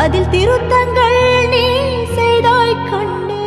அதில் திருத்தங்கள் நீ செய்தாய் கண்டே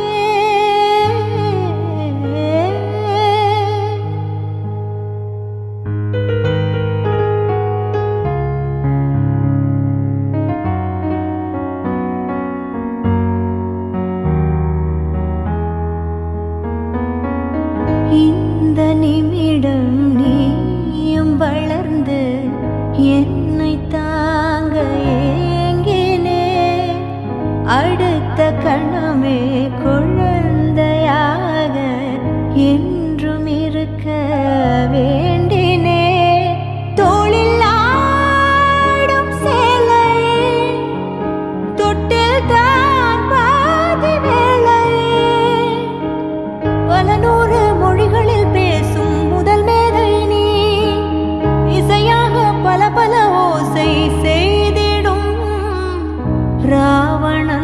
இந்த நிமிடம் நீயும் வளர்ந்து என்னை தாங்க ஏங்கினே அடுத்த கணமே குழந்தையாக என்றும் இருக்க வேண்டினே தோளில் ஆடும் சேலையே தொட்டில் தான் பாதி வேளையே பல நூறு மொழிகளில் பேசும் முதல் மேதை நீ இசையாக பல பல ஓசை செய்திடும் ராவணன்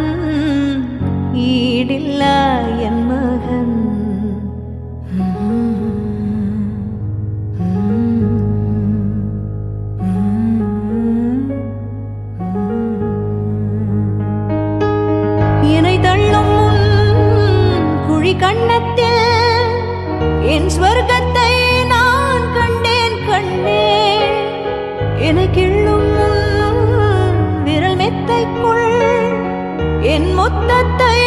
ஈடில்லா என் மகன் இணை தள்ளும் உன் குழி கண்ணத்தில் என் ஸ்வர்க்கத்தை நான் கண்டேன் கண்டேன் என கிள்ளும் உன் விரல் மெத்தைக்குள் என் மொத்தத்தை